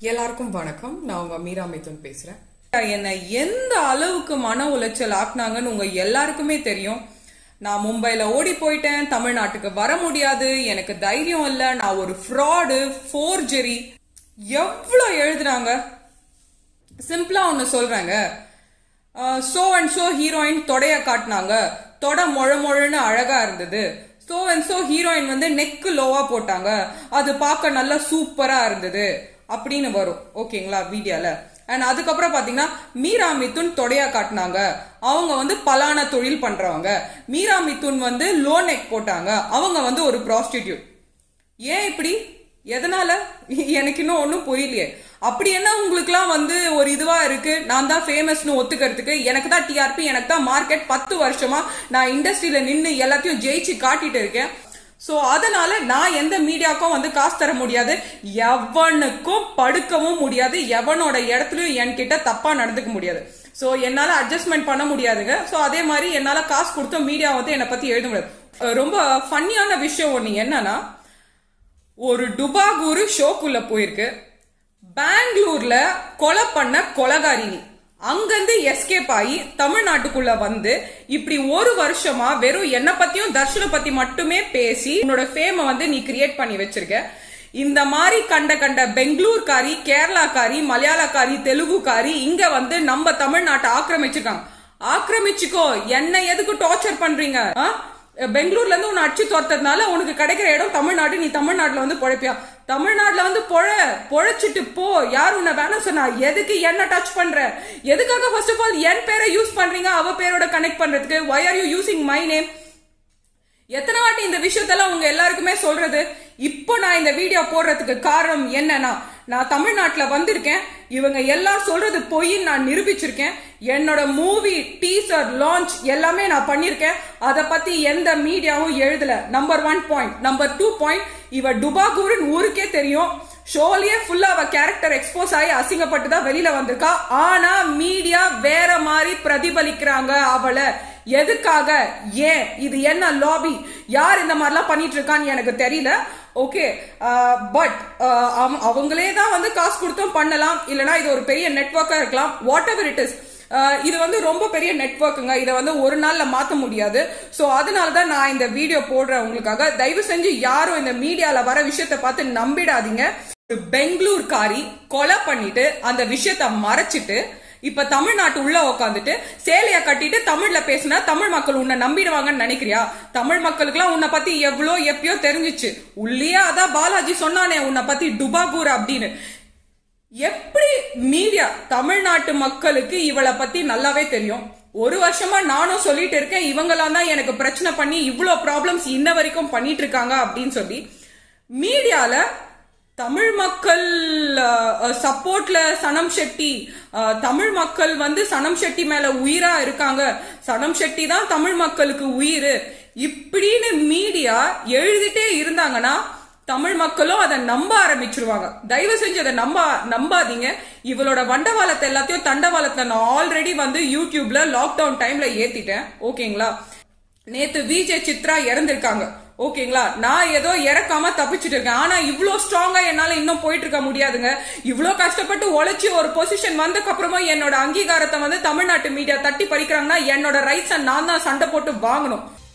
எல்லாருக்கும் வணக்கம் நான் உங்க மீரா மிதுன் பேசுறேன் என்னை எந்த அளவுக்கு மன உளைச்சல் ஆக்குனாங்கன்னு உங்க எல்லாருக்குமே தெரியும் நான் மும்பைல ஓடி போயிட்டேன் தமிழ்நாட்டுக்கு வர முடியாது எனக்கு தைரியம் இல்ல நான் ஒரு ஃப்ராடு ஃபோர்ஜரி எவ்வளவு எழுதுறாங்க சிம்பிளா ஒன்னு சொல்றாங்க சோ அண்ட் சோ ஹீரோயின் தொடைய காட்டினாங்க தொட மொழ மொழன்னு அழகா இருந்தது சோ அண்ட் சோ ஹீரோயின் வந்து நெக்கு லோவா போட்டாங்க அது பார்க்க நல்லா சூப்பரா இருந்தது அப்படின்னு வரும் ஓகேங்களா வீடியோல அண்ட் அதுக்கப்புறம் பாத்தீங்கன்னா மீரா மிதுன் தொடையா காட்டினாங்க அவங்க வந்து பலான தொழில் பண்றவங்க மீரா மிதுன் வந்து லோ நெக் போட்டாங்க அவங்க வந்து ஒரு ப்ராஸ்டிடியூட் ஏன் இப்படி எதனால எனக்கு இன்னும் ஒன்றும் புரியலையே அப்படி என்ன உங்களுக்குலாம் வந்து ஒரு இதுவா இருக்கு நான் தான் ஃபேமஸ்னு ஒத்துக்கிறதுக்கு எனக்கு தான் டிஆர்பி எனக்கு தான் மார்க்கெட் பத்து வருஷமா நான் இண்டஸ்ட்ரியில நின்று எல்லாத்தையும் ஜெயிச்சு காட்டிட்டு இருக்கேன் ஸோ அதனால நான் எந்த மீடியாவுக்கும் வந்து காசு தர முடியாது எவனுக்கும் படுக்கவும் முடியாது எவனோட இடத்துலயும் என்கிட்ட தப்பா நடந்துக்க முடியாது ஸோ என்னால அட்ஜஸ்ட்மெண்ட் பண்ண முடியாதுங்க ஸோ அதே மாதிரி என்னால காசு கொடுத்த மீடியா வந்து என்னை பத்தி எழுத முடியாது அஹ் ரொம்ப ஃபன்னியான விஷயம் ஒன்று என்னன்னா ஒரு டுபாகூரு ஷோக்குள்ள போயிருக்கு பெங்களூர்ல கொலை பண்ண கொலகாரினி அங்கிருந்து எஸ்கேப் ஆகி தமிழ்நாட்டுக்குள்ள வந்து இப்படி ஒரு வருஷமா வெறும் என்ன பத்தியும் தர்ஷனை பத்தி மட்டுமே பேசி உன்னோட ஃபேமை வந்து நீ கிரியேட் பண்ணி வச்சிருக்க இந்த மாதிரி கண்ட கண்ட பெங்களூர்காரி கேரளாக்காரி மலையாளக்காரி தெலுங்குக்காரி இங்க வந்து நம்ம தமிழ்நாட்டை ஆக்கிரமிச்சிருக்காங்க ஆக்கிரமிச்சுக்கோ என்ன எதுக்கு டார்ச்சர் பண்றீங்க ஆ? பெங்களூர்ல இருந்து உன்னை அடிச்சு துரத்ததுனால உனக்கு கிடைக்கிற இடம் தமிழ்நாடு நீ தமிழ்நாட்டுல வந்து பொழைப்பியா தமிழ்நாட்டுல வந்து பொழ பொழைச்சிட்டு போ யார் உன்னை வேணாம் சொன்னா எதுக்கு என்ன டச் பண்ற எதுக்காக ஃபர்ஸ்ட் ஆஃப் ஆல் என் பேரை யூஸ் பண்றீங்க அவ பேரோட கனெக்ட் பண்றதுக்கு why are you using my name எத்தனை வாட்டி இந்த விஷயத்தெல்லாம் உங்க எல்லாருக்குமே சொல்றது இப்போ நான் இந்த வீடியோ போடுறதுக்கு காரணம் என்னன்னா நான் தமிழ்நாட்டுல வந்திருக்கேன் இவங்க எல்லாம் சொல்றது பொய்ன்னு நான் நிரூபிச்சிருக்கேன் என்னோட மூவி டீசர் லான்ச் எல்லாமே நான் பண்ணிருக்கேன் அதை பத்தி எந்த மீடியாவும் எழுதல number one point number two point இவ டுபாகூருன்னு ஊருக்கே தெரியும் ஷோலயே ஃபுல்லா அவ கேரக்டர் எக்ஸ்போஸ் ஆகி அசிங்கப்பட்டு தான் வெளியில வந்திருக்கா ஆனா மீடியா வேற மாதிரி பிரதிபலிக்கிறாங்க அவளை எதுக்காக ஏன் இது என்ன லாபி யார் இந்த மாதிரிலாம் பண்ணிட்டு இருக்கான்னு எனக்கு தெரியல ஓகே பட் அவங்களே தான் வந்து காசு கொடுத்தும் பண்ணலாம் இல்லனா இது ஒரு பெரிய நெட்ஒர்க்கா இருக்கலாம் வாட் எவர் இட் இஸ் இது வந்து ரொம்ப பெரிய நெட்ஒர்க்குங்க இதை வந்து ஒரு நாள்ல மாத்த முடியாது ஸோ அதனால தான் நான் இந்த வீடியோ போடுறேன் உங்களுக்காக தயவு செஞ்சு யாரும் இந்த மீடியால வர விஷயத்த பார்த்து நம்பிடாதீங்க ஒரு பெங்களூர்காரி கொலை பண்ணிட்டு அந்த விஷயத்த மறைச்சிட்டு இப்ப தமிழ்நாட்டு உள்ள உட்காந்துட்டு சேலைய கட்டிட்டு தமிழ்ல பேசினா தமிழ் மக்கள் உன்னை நம்பிடுவாங்கன்னு நினைக்கிறியா தமிழ் மக்களுக்குலாம் உன்னை பத்தி எவ்வளோ எப்பயோ தெரிஞ்சிச்சு உள்ளே அதான் பாலாஜி சொன்னானே உன்னை பத்தி டுபாகூர் அப்படின்னு எப்படி மீடியா தமிழ்நாட்டு மக்களுக்கு இவளை பத்தி நல்லாவே தெரியும் ஒரு வருஷமா நானும் சொல்லிட்டு இருக்கேன் இவங்களாம் தான் எனக்கு பிரச்சனை பண்ணி இவ்வளோ ப்ராப்ளம்ஸ் இன்ன வரைக்கும் பண்ணிட்டு இருக்காங்க அப்படின்னு சொல்லி மீடியால தமிழ் மக்கள் சப்போர்ட்ல சனம் ஷெட்டி அஹ், தமிழ் மக்கள் வந்து சனம் ஷெட்டி மேல உயிரா இருக்காங்க சனம் ஷெட்டி தான் தமிழ் மக்களுக்கு உயிர் இப்படின்னு மீடியா எழுதிட்டே இருந்தாங்கன்னா தமிழ் மக்களும் அதை நம்ப ஆரம்பிச்சிருவாங்க தயவு செஞ்சு அதை நம்ப நம்பாதீங்க இவளோட வண்டவாளத்தை எல்லாத்தையும் தண்டவாளத்தை நான் ஆல்ரெடி வந்து யூடியூப்ல லாக்டவுன் டைம்ல ஏத்திட்டேன் ஓகேங்களா நேத்து விஜய் சித்ரா இறந்திருக்காங்க ஓகேங்களா நான் ஏதோ இறக்காம தப்பிச்சிட்டு இருக்கேன் ஆனா இவ்ளோ ஸ்ட்ராங்கா என்னால இன்னும் போயிட்டு இருக்க முடியாதுங்க இவ்ளோ கஷ்டப்பட்டு உழைச்சி ஒரு பொசிஷன் வந்ததுக்கு அப்புறமா என்னோட அங்கீகாரத்தை வந்து தமிழ்நாட்டு மீடியா தட்டி பறிக்கிறாங்கன்னா என்னோட ரைட்ஸை நான் தான் சண்டை போட்டு வாங்கணும்